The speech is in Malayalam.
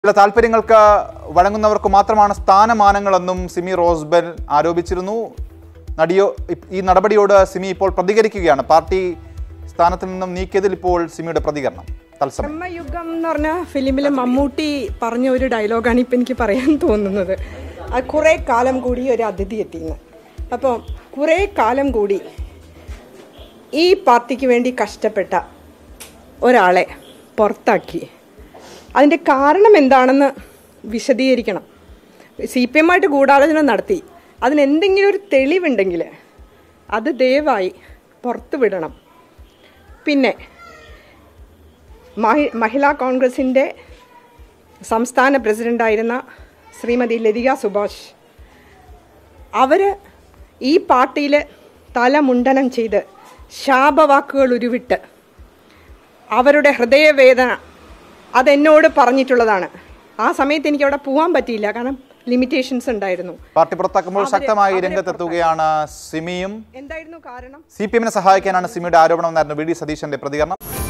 ചില താല്പര്യങ്ങൾക്ക് വഴങ്ങുന്നവർക്ക് മാത്രമാണ് സ്ഥാനമാനങ്ങളെന്നും സിമി റോസ്ബെൽ ആരോപിച്ചിരുന്നു നടിയോ ഇപ്- ഈ നടപടിയോട് സിമി ഇപ്പോൾ പ്രതികരിക്കുകയാണ് പാർട്ടി സ്ഥാനത്ത് നിന്നും നീക്കിയതിൽ ഇപ്പോൾ സിമിയുടെ പ്രതികരണം തത്സമയം ബ്രഹ്മയുഗം എന്ന് പറഞ്ഞ ഫിലിമിൽ മമ്മൂട്ടി പറഞ്ഞ ഒരു ഡയലോഗാണ് ഇപ്പം എനിക്ക് പറയാൻ തോന്നുന്നത് അത് കുറേ കാലം കൂടി ഒരു അതിഥി എത്തിയെന്ന് അപ്പോൾ കുറേ കാലം കൂടി ഈ പാർട്ടിക്ക് വേണ്ടി കഷ്ടപ്പെട്ട ഒരാളെ പുറത്താക്കി അതിൻ്റെ കാരണം എന്താണെന്ന് വിശദീകരിക്കണം സി പി എമ്മായിട്ട് ഗൂഢാലോചന നടത്തി അതിന് എന്തെങ്കിലും ഒരു തെളിവുണ്ടെങ്കിൽ അത് ദയവായി പുറത്തു വിടണം പിന്നെ മഹി- മഹിളാ കോൺഗ്രസിൻ്റെ സംസ്ഥാന പ്രസിഡൻ്റായിരുന്ന ശ്രീമതി ലതിക സുഭാഷ് അവർ ഈ പാർട്ടിയിൽ തലമുണ്ടനം ചെയ്ത് ശാപവാക്കുകൾ ഉരുവിട്ട് അവരുടെ ഹൃദയവേദന അതെന്നോട് പറഞ്ഞിട്ടുള്ളതാണ് ആ സമയത്ത് എനിക്ക് അവിടെ പോകാൻ പറ്റിയില്ല കാരണം ലിമിറ്റേഷൻസ് ഉണ്ടായിരുന്നു പാർട്ടി പുറത്താക്കുമ്പോൾ അവരെ- ശക്തമായി അവരെ രംഗത്തെത്തുകയാണ് സിമിയും എന്തായിരുന്നു കാരണം സി പി എമ്മിനെ സഹായിക്കാനാണ് സിമിയുടെ ആരോപണം എന്നായിരുന്നു വി ഡി സതീശന്റെ പ്രതികരണം